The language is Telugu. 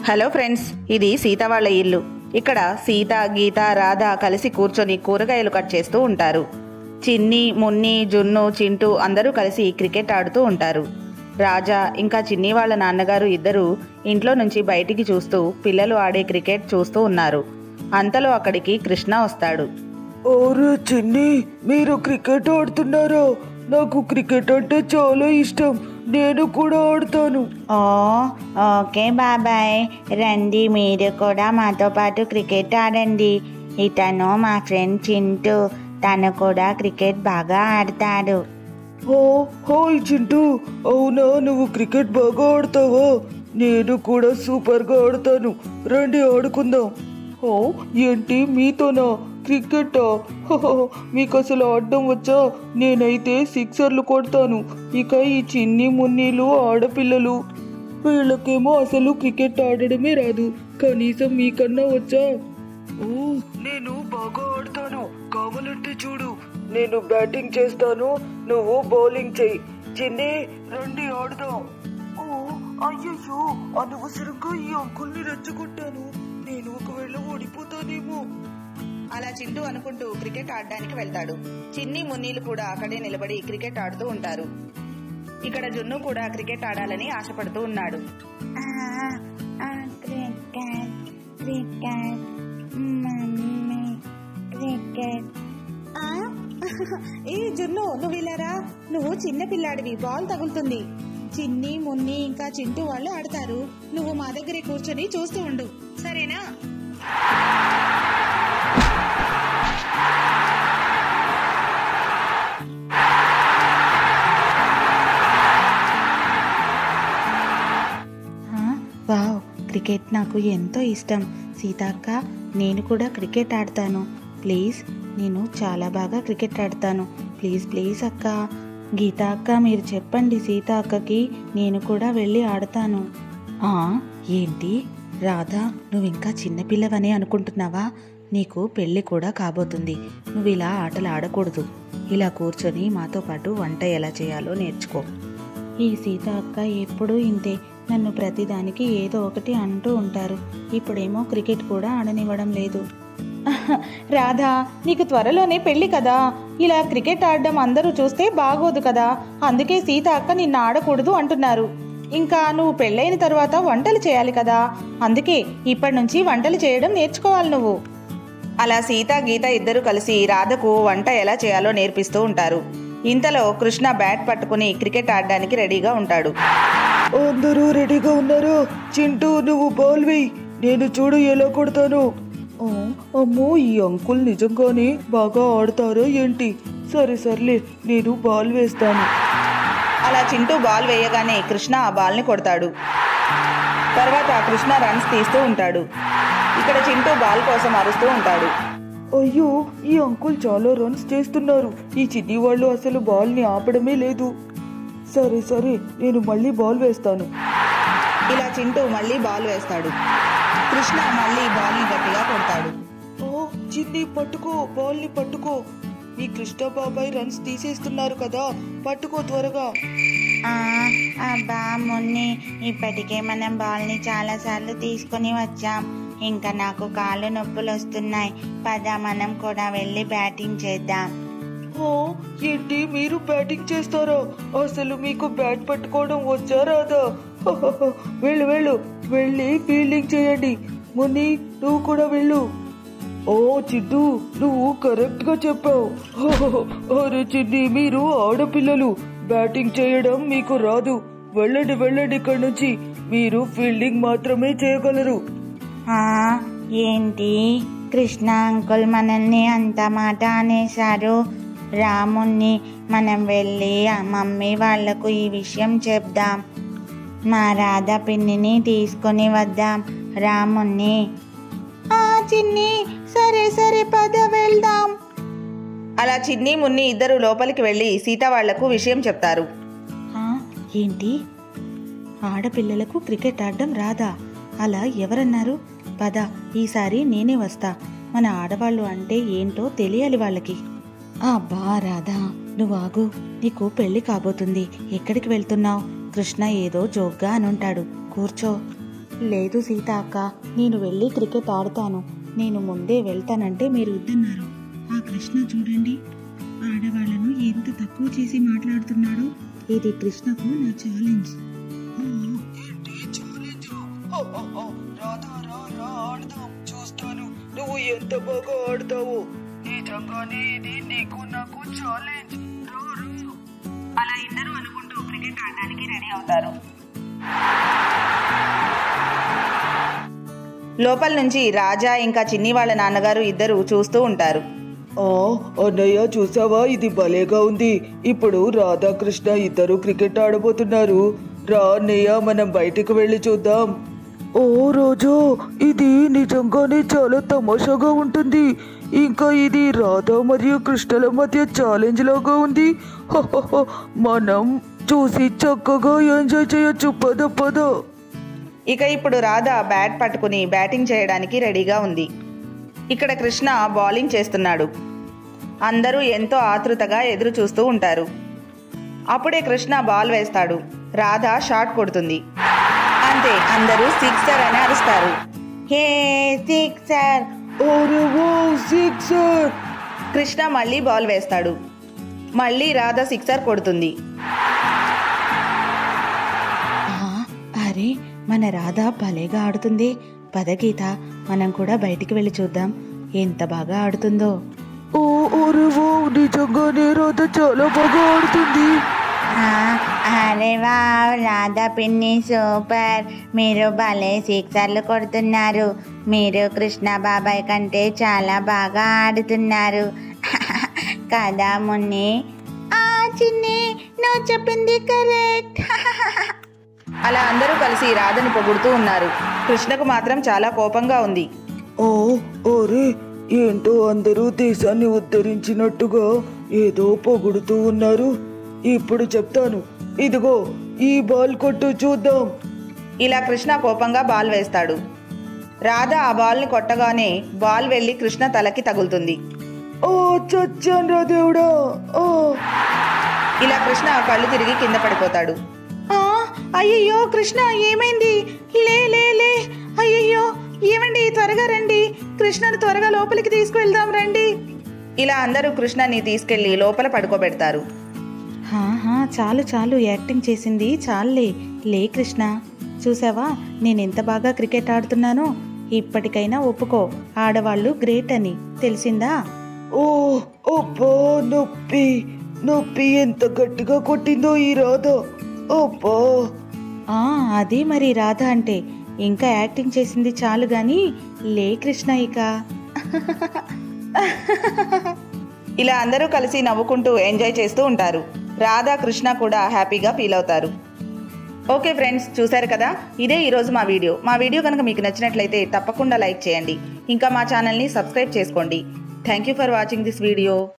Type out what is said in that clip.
హలో ఫ్రెండ్స్ ఇది సీత వాళ్ళ ఇల్లు ఇక్కడ సీత గీత రాధ కలిసి కూర్చొని కూరగాయలు కట్ చేస్తూ ఉంటారు చిన్ని మున్ని జున్ను చింటూ అందరూ కలిసి క్రికెట్ ఆడుతూ ఉంటారు రాజా ఇంకా చిన్ని వాళ్ళ నాన్నగారు ఇద్దరు ఇంట్లో నుంచి బయటికి చూస్తూ పిల్లలు ఆడే క్రికెట్ చూస్తూ ఉన్నారు అంతలో అక్కడికి కృష్ణ వస్తాడు ఓరే చిన్ని మీరు క్రికెట్ ఆడుతున్నారా నాకు క్రికెట్ అంటే చాలా ఇష్టం నేను కూడా ఆడతాను ఓ ఓకే బాబాయ్ రండి మీరు కూడా మాతో పాటు క్రికెట్ ఆడండి ఇతను మా ఫ్రెండ్ చింటూ తను కూడా క్రికెట్ బాగా ఆడతాడు ఓ హాయ్ చింటూ అవునా నువ్వు క్రికెట్ బాగా ఆడతావా నేను కూడా సూపర్గా ఆడతాను రండి ఆడుకుందాం ఓ ఏంటి మీతోనా క్రికెటా హహ, మీకు అసలు ఆడడం వచ్చా నేనైతే సిక్సర్లు కొడతాను ఇక ఈ చిన్ని మున్నీలు ఆడపిల్లలు వీళ్ళకేమో అసలు క్రికెట్ ఆడడమే రాదు కనీసం మీకన్నా వచ్చా ఓ నేను బాగా ఆడతాను కావాలంటే చూడు నేను బ్యాటింగ్ చేస్తాను నువ్వు బౌలింగ్ చెయ్యి చిన్ని రండి ఆడుదాం ఓ అయ్యయ్యో అనవసరంగా ఈ అంకుల్ని రెచ్చగొట్టాను నేను ఒకవేళ ఓడిపోతానేమో అలా చింటూ అనుకుంటూ క్రికెట్ ఆడడానికి వెళ్తాడు చిన్ని మున్నీలు కూడా అక్కడే నిలబడి క్రికెట్ ఆడుతూ ఉంటారు ఇక్కడ జున్ను కూడా క్రికెట్ ఆడాలని ఆశపడుతూ ఉన్నాడు ఆ, ఆ, క్రికెట్ క్రికెట్ మమ్మీ క్రికెట్ ఏ జున్ను నువ్వు ఇలారా నువ్వు చిన్న పిల్లాడివి బాల్ తగులుతుంది చిన్ని మున్ని ఇంకా చింటూ వాళ్ళు ఆడతారు నువ్వు మా దగ్గరే కూర్చొని చూస్తూ ఉండు సరేనా ఆ, వావ్ క్రికెట్ నాకు ఎంతో ఇష్టం సీతక్క నేను కూడా క్రికెట్ ఆడతాను ప్లీజ్ నేను చాలా బాగా క్రికెట్ ఆడతాను ప్లీజ్ ప్లీజ్ అక్క గీత అక్క మీరు చెప్పండి సీత అక్కకి నేను కూడా వెళ్ళి ఆడతాను ఆ, ఏంటి రాధా నువ్వు ఇంకా చిన్నపిల్లవని అనుకుంటున్నావా నీకు పెళ్ళి కూడా కాబోతుంది నువ్వు ఇలా ఆటలు ఆడకూడదు ఇలా కూర్చొని మాతో పాటు వంట ఎలా చేయాలో నేర్చుకో ఈ సీత అక్క ఎప్పుడూ ఇంతే నన్ను ప్రతిదానికి ఏదో ఒకటి అంటూ ఉంటారు ఇప్పుడేమో క్రికెట్ కూడా ఆడనివ్వడం లేదు రాధా నీకు త్వరలోనే పెళ్లి కదా ఇలా క్రికెట్ ఆడడం అందరూ చూస్తే బాగోదు కదా అందుకే సీత అక్క నిన్ను ఆడకూడదు అంటున్నారు ఇంకా నువ్వు పెళ్ళైన తర్వాత వంటలు చేయాలి కదా అందుకే ఇప్పటి నుంచి వంటలు చేయడం నేర్చుకోవాలి నువ్వు అలా సీత గీత ఇద్దరు కలిసి రాధకు వంట ఎలా చేయాలో నేర్పిస్తూ ఉంటారు ఇంతలో కృష్ణ బ్యాట్ పట్టుకుని క్రికెట్ ఆడడానికి రెడీగా ఉంటాడు అందరూ రెడీగా ఉన్నారా చింటూ నువ్వు బాల్ వేయి నేను చూడు ఎలా కొడతాను ఓ, అమ్మో ఈ అంకుల్ నిజంగానే బాగా ఆడతారా ఏంటి సరే సర్లే నేను బాల్ వేస్తాను అలా చింటూ బాల్ వేయగానే కృష్ణ ఆ బాల్ని కొడతాడు తర్వాత కృష్ణ రన్స్ తీస్తూ ఉంటాడు ఇక్కడ చింటూ బాల్ కోసం అరుస్తూ ఉంటాడు అయ్యో ఈ అంకుల్ చాలా రన్స్ చేస్తున్నారు ఈ చిన్ని వాళ్ళు అసలు బాల్ ని ఆపడమే లేదు సరే సరే నేను మళ్ళీ బాల్ వేస్తాను ఇలా చింటూ మళ్ళీ బాల్ వేస్తాడు కృష్ణ మళ్ళీ బాల్ని గట్టిగా కొడతాడు ఓ చిన్ని పట్టుకో బాల్ ని పట్టుకో ఈ కృష్ణ బాబాయ్ రన్స్ తీసేస్తున్నారు కదా పట్టుకో త్వరగా ఆ, అబ్బా మున్ని ఇప్పటికే మనం బాల్ని చాలాసార్లు తీసుకొని వచ్చాం ఇంకా నాకు కాళ్ళు నొప్పులు వస్తున్నాయి పద మనం కూడా వెళ్ళి బ్యాటింగ్ చేద్దాం ఓ ఏంటి మీరు బ్యాటింగ్ చేస్తారా అసలు మీకు బ్యాట్ పట్టుకోవడం వచ్చా రాదా హహహ. వెళ్ళు వెళ్ళు వెళ్ళి ఫీల్డింగ్ చేయండి ముని నువ్వు కూడా వెళ్ళు ఓ చిడ్డు నువ్వు కరెక్ట్ గా చెప్పావు హహహ. అరే చిన్ని మీరు ఆడపిల్లలు బ్యాటింగ్ చేయడం మీకు రాదు వెళ్ళండి వెళ్ళండి ఇక్కడి నుంచి మీరు ఫీల్డింగ్ మాత్రమే చేయగలరు ఆ, ఏంటి కృష్ణ అంకుల్ మనల్ని అంత మాట అనేశారు రాముణ్ణి మనం వెళ్ళి ఆ మమ్మీ వాళ్లకు ఈ విషయం చెప్దాం మా రాధా పిన్నిని తీసుకొని వద్దాం రాముణ్ణి ఆ చిన్ని సరే సరే పద వెళ్దాం అలా చిన్ని మున్ని ఇద్దరు లోపలికి వెళ్ళి సీత వాళ్లకు విషయం చెప్తారు ఆ, ఏంటి ఆడపిల్లలకు క్రికెట్ ఆడడం రాదా అలా ఎవరన్నారు పద ఈసారి నేనే వస్తా మన ఆడవాళ్ళు అంటే ఏంటో తెలియాలి వాళ్ళకి అబ్బా రాధా నువ్వు ఆగు నీకు పెళ్లి కాబోతుంది ఎక్కడికి వెళ్తున్నావు కృష్ణ ఏదో జోక్గా అనుంటాడు కూర్చో లేదు సీత అక్క నేను వెళ్ళి క్రికెట్ ఆడతాను నేను ముందే వెళ్తానంటే మీరు వద్దన్నారు ఆ కృష్ణ చూడండి ఆడవాళ్లను ఎంత తక్కువ చేసి మాట్లాడుతున్నాడో ఇది కృష్ణకు నా ఛాలెంజ్ ఏంటి ఛాలెంజ్ రాధా రా రా ఆడదాం చూస్తాను నువ్వు ఎంత బాగా ఆడతావో నిజంగానే ఇది నీకు నాకు ఛాలెంజ్ రా రా అలా ఇద్దరు అనుకుంటూ క్రికెట్ ఆడడానికి రెడీ అవుతారు లోపల నుంచి రాజా ఇంకా చిన్ని వాళ్ళ నాన్నగారు ఇద్దరు చూస్తూ ఉంటారు ఆ అన్నయ్య చూసావా ఇది భలేగా ఉంది ఇప్పుడు రాధాకృష్ణ ఇద్దరు క్రికెట్ ఆడబోతున్నారు రా అన్నయ్య మనం బయటికి వెళ్ళి చూద్దాం ఓ రోజు ఇది నిజంగానే చాలా తమాషాగా ఉంటుంది ఇంకా ఇది రాధా మరియు కృష్ణల మధ్య ఛాలెంజ్ లాగా ఉంది హహహ, మనం చూసి చక్కగా ఎంజాయ్ చేయొచ్చు పద పద ఇక ఇప్పుడు రాధా బ్యాట్ పట్టుకుని బ్యాటింగ్ చేయడానికి రెడీగా ఉంది ఇక్కడ కృష్ణ బౌలింగ్ చేస్తున్నాడు అందరూ ఎంతో ఆతృతగా ఎదురు చూస్తూ ఉంటారు అప్పుడే కృష్ణ బాల్ వేస్తాడు రాధ షాట్ కొడుతుంది అంతే అందరూ సిక్సర్ అని అరుస్తారు హే సిక్సర్ ఓరే ఓ సిక్సర్ కృష్ణ మళ్ళీ బాల్ వేస్తాడు మళ్ళీ రాధ సిక్సర్ కొడుతుంది ఆ, అరే మన రాధ భలేగా ఆడుతుంది పద గీత మనం కూడా బయటికి వెళ్ళి చూద్దాం ఎంత బాగా ఆడుతుందో ఓ ఓరే ఓ నిజంగానే రాధ చాలా బాగా ఆడుతుంది అరే వా రాధా పిన్ని సూపర్ మీరు భలే సిక్సర్లు కొడుతున్నారు మీరు కృష్ణ బాబాయ్ కంటే చాలా బాగా ఆడుతున్నారు కదా మున్ని ఆ చిన్ని నువ్వు చెప్పింది కరెక్ట్ అలా అందరూ కలిసి రాధను పొగుడుతూ ఉన్నారు కృష్ణకు మాత్రం చాలా కోపంగా ఉంది ఓ ఓరే ఏంటో అందరూ దేశాన్ని ఉద్ధరించినట్టుగా ఏదో పొగుడుతూ ఉన్నారు ఇప్పుడు చెప్తాను ఇదిగో ఈ బాల్ కొట్టు చూద్దాం ఇలా కృష్ణ కోపంగా బాల్ వేస్తాడు రాధ ఆ బాల్ని కొట్టగానే బాల్ వెళ్ళి కృష్ణ తలకి తగులుతుంది ఓ చచ్చాను రా దేవుడా ఓ ఇలా కృష్ణ కళ్ళు తిరిగి కింద పడిపోతాడు ఆ, అయ్యయ్యో కృష్ణ ఏమైంది లే లే లే అయ్యయ్యో ఏమండి త్వరగా రండి కృష్ణను త్వరగా లోపలికి తీసుకువెళ్దాం రండి ఇలా అందరూ కృష్ణని తీసుకెళ్లి లోపల పడుకోబెడతారు హా, హా, చాలు చాలు యాక్టింగ్ చేసింది చాలులే లే కృష్ణ చూసావా నేను ఎంత బాగా క్రికెట్ ఆడుతున్నానో ఇప్పటికైనా ఒప్పుకో ఆడవాళ్ళు గ్రేట్ అని తెలిసిందా ఓ అబ్బా నొప్పి నొప్పి ఎంత గట్టిగా కొట్టిందో ఈ రాధ అబ్బా ఆ అది మరి రాధ అంటే ఇంకా యాక్టింగ్ చేసింది చాలు గాని లే కృష్ణ ఇక ఇలా అందరూ కలిసి నవ్వుకుంటూ ఎంజాయ్ చేస్తూ ఉంటారు రాధా కృష్ణ కూడా హ్యాపీగా ఫీల్ అవుతారు ఓకే ఫ్రెండ్స్ చూశారు కదా ఇదే ఈరోజు మా వీడియో మా వీడియో కనుక మీకు నచ్చినట్లయితే తప్పకుండా లైక్ చేయండి ఇంకా మా ఛానల్ని సబ్స్క్రైబ్ చేసుకోండి thank you for watching this video